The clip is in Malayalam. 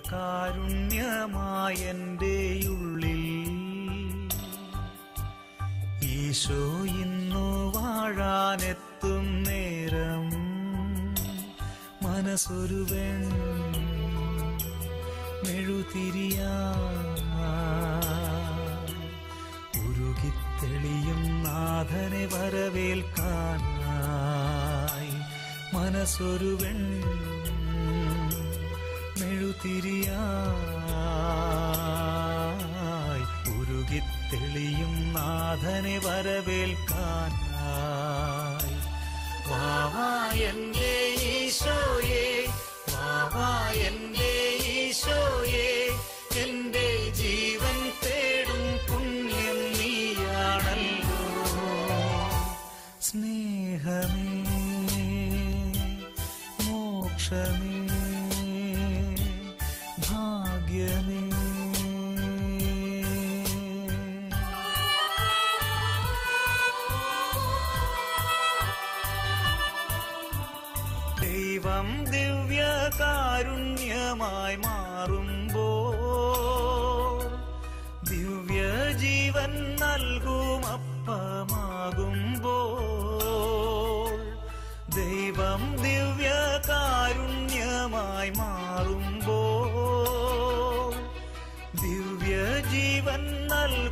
ദിവ്യകാരുണ്യമായെൻ്റെ ഉള്ളിൽ ഈശോ ഇന്നു വാഴാനെത്തും നേരം മനസ്സൊരുവൻ മെഴുതിരിയാ ഉരുകിത്തെളിയും നാഥനെ വരവേൽക്കാനായി മനസ്സൊരുവൻ മെഴുതിരിയായി ഉരുകിത്തെളിയും നാഥനെ വരവേൽക്കാനായി വാവാ എന്റെ ഈശോയെ വാവാ എന്റെ ഈശോയെ എന്റെ ജീവൻ തേടും പുണ്യം നീയാണല്ലോ സ്നേഹമേ മോക്ഷമേ ഭാഗ്യമേ ദൈവം ദിവ്യകാരുണ്യമായി മാറുമ്പോ ദിവ്യജീവൻ നൽകും അപ്പമാകുമ്പോ ദൈവം ദിവ്യകാരുണ്യമായി മാറുമ്പോ ദിവ്യജീവൻ നൽകും